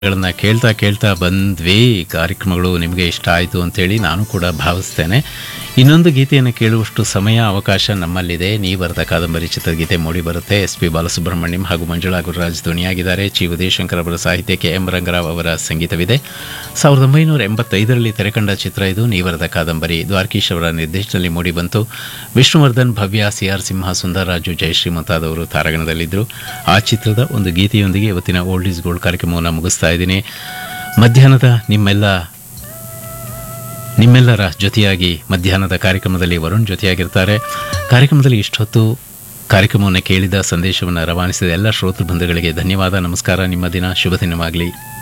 ಗಳನ್ನ ಕೇಳ್ತಾ ಕೇಳ್ತಾ ಬಂದ್ವಿ ಕಾರ್ಯಕ್ರಮಗಳು ನಿಮಗೆ ಇಷ್ಟ ಆಯಿತು ಅಂತೇಳಿ ನಾನು ಕೂಡ ಭಾವಿಸ್ತೇನೆ ಇನ್ನೊಂದು ಗೀತೆಯನ್ನು ಕೇಳುವಷ್ಟು ಸಮಯ ಅವಕಾಶ ನಮ್ಮಲ್ಲಿದೆ ನೀ ಬರೆದ ಕಾದಂಬರಿ ಚಿತ್ರಗೀತೆ ಮೂಡಿ ಬರುತ್ತೆ ಎಸ್ ಪಿ ಬಾಲಸುಬ್ರಹ್ಮಣ್ಯಂ ಹಾಗೂ ಮಂಜುಳಾ ಗುರುರಾಜ್ ಧ್ವನಿಯಾಗಿದ್ದಾರೆ ಚಿ ಉದಯಶಂಕರ್ ಅವರ ಸಾಹಿತ್ಯಕ್ಕೆ ಎಂ ರಂಗರಾವ್ ಅವರ ಸಂಗೀತವಿದೆ ಸಾವಿರದ ಒಂಬೈನೂರ ಎಂಬತ್ತೈದರಲ್ಲಿ ತೆರೆಕಂಡ ಚಿತ್ರ ಇದು ನೀ ಬರೆದ ಕಾದಂಬರಿ ದ್ವಾರಕೀಶ್ ಅವರ ನಿರ್ದೇಶನದಲ್ಲಿ ಮೂಡಿಬಂತು ವಿಷ್ಣುವರ್ಧನ್ ಭವ್ಯ ಸಿ ಆರ್ ಸಿಂಹ ಸುಂದರರಾಜು ಜಯಶ್ರೀ ಮುಂತಾದವರು ತಾರಾಗಣದಲ್ಲಿದ್ದರು ಆ ಚಿತ್ರದ ಒಂದು ಗೀತೆಯೊಂದಿಗೆ ಇವತ್ತಿನ ಓಲ್ಡ್ ಈಸ್ ಗೋಲ್ಡ್ ಕಾರ್ಯಕ್ರಮವನ್ನು ಮುಗಿಸ್ತಾ ಇದ್ದೀನಿ ಮಧ್ಯಾಹ್ನದ ನಿಮ್ಮೆಲ್ಲ ನಿಮ್ಮೆಲ್ಲರ ಜೊತೆಯಾಗಿ ಮಧ್ಯಾಹ್ನದ ಕಾರ್ಯಕ್ರಮದಲ್ಲಿ ವರುಣ್ ಜೊತೆಯಾಗಿರ್ತಾರೆ ಕಾರ್ಯಕ್ರಮದಲ್ಲಿ ಇಷ್ಟೊತ್ತು ಕಾರ್ಯಕ್ರಮವನ್ನು ಕೇಳಿದ ಸಂದೇಶವನ್ನು ರವಾನಿಸಿದ ಎಲ್ಲ ಶ್ರೋತೃ ಬಂಧುಗಳಿಗೆ ಧನ್ಯವಾದ ನಮಸ್ಕಾರ ನಿಮ್ಮ ದಿನ ಶುಭ ದಿನವಾಗಲಿ